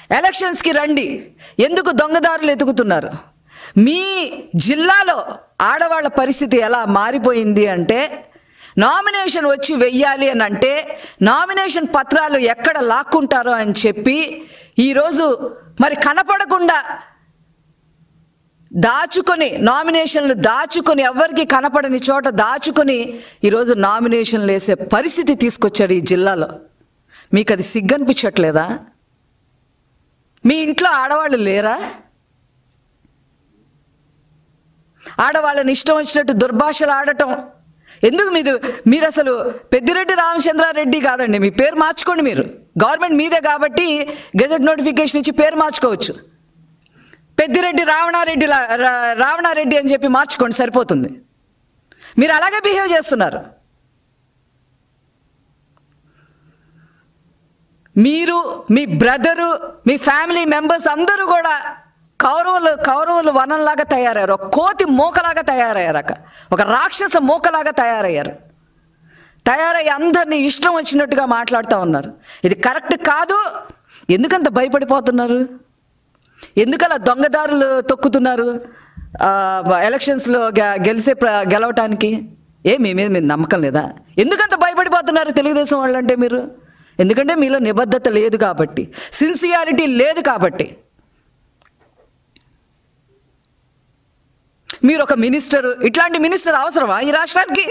ఎలక్షన్స్కి రండి ఎందుకు దొంగదారులు ఎతుకుతున్నారు మీ జిల్లాలో ఆడవాళ్ళ పరిస్థితి ఎలా మారిపోయింది అంటే నామినేషన్ వచ్చి వెయ్యాలి అని అంటే నామినేషన్ పత్రాలు ఎక్కడ లాక్కుంటారో అని చెప్పి ఈరోజు మరి కనపడకుండా దాచుకొని నామినేషన్లు దాచుకొని ఎవరికి కనపడని చోట దాచుకొని ఈరోజు నామినేషన్లు వేసే పరిస్థితి తీసుకొచ్చాడు ఈ జిల్లాలో మీకు అది సిగ్గనిపించట్లేదా మీ ఇంట్లో ఆడవాళ్ళు లేరా ఆడవాళ్ళని ఇష్టం వచ్చినట్టు దుర్భాషలు ఆడటం ఎందుకు మీరు మీరు అసలు పెద్దిరెడ్డి రామచంద్రారెడ్డి కాదండి మీ పేరు మార్చుకోండి మీరు గవర్నమెంట్ మీదే కాబట్టి గెజెట్ నోటిఫికేషన్ ఇచ్చి పేరు మార్చుకోవచ్చు పెద్దిరెడ్డి రావణారెడ్డి లా- రా- రావణారెడ్డి అని చెప్పి మార్చుకోండి సరిపోతుంది మీరు అలాగే బిహేవ్ చేస్తున్నారు మీరు మీ బ్రదరు మీ ఫ్యామిలీ మెంబర్స్ అందరూ కూడా కౌరవులు కౌరవులు వనంలాగా తయారయ్యారు ఒక కోతి మూకలాగా తయారయ్యారు అక్క ఒక రాక్షస మూకలాగా తయారయ్యారు తయారయ్యి అందరినీ ఇష్టం వచ్చినట్టుగా మాట్లాడుతూ ఉన్నారు ఇది కరెక్ట్ కాదు ఎందుకంత భయపడిపోతున్నారు ఎందుకలా దొంగదారులు తొక్కుతున్నారు ఆ, ఎలక్షన్స్లో గె- గెలిసే ప్ర- గెలవటానికి ఏ మీ మీద మీరు నమ్మకం లేదా ఎందుకంత భయపడిపోతున్నారు తెలుగుదేశం వాళ్ళంటే మీరు ఎందుకంటే మీలో నిబద్ధత లేదు కాబట్టి సిన్సియారిటీ లేదు కాబట్టి మీరు ఒక మినిస్టరు ఇట్లాంటి మినిస్టర్ అవసరమా ఈ రాష్ట్రానికి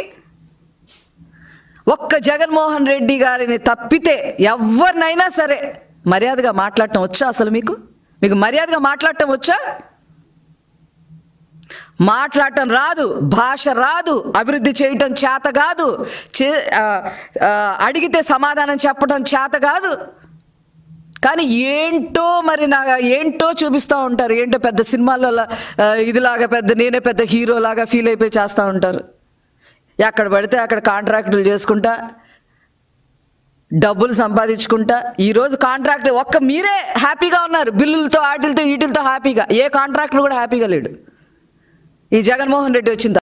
ఒక్క జగన్మోహన్ రెడ్డి గారిని తప్పితే ఎవరినైనా సరే మర్యాదగా మాట్లాడటం వచ్చా అసలు మీకు మీకు మర్యాదగా మాట్లాడటం వచ్చా మాట్లాడటం రాదు భాష రాదు అభివృద్ధి చేయటం చేత కాదు చే- ఆ, ఆ, అడిగితే సమాధానం చెప్పడం చేత కాదు కానీ ఏంటో మరి నా ఏంటో చూపిస్తూ ఉంటారు ఏంటో పెద్ద సినిమాల్లో లా- ఆ, ఇదిలాగా పెద్ద నేనే పెద్ద హీరో లాగా ఫీల్ అయిపోయి చేస్తూ ఉంటారు ఎక్కడ పడితే అక్కడ కాంట్రాక్టులు చేసుకుంటా డబ్బులు సంపాదించుకుంటా ఈరోజు కాంట్రాక్ట్ ఒక్క మీరే హ్యాపీగా ఉన్నారు బిల్లులతో వాటిలతో వీటిలతో హ్యాపీగా ఏ కాంట్రాక్టర్ కూడా హ్యాపీగా లేడు ఈ జగన్మోహన్ రెడ్డి వచ్చిన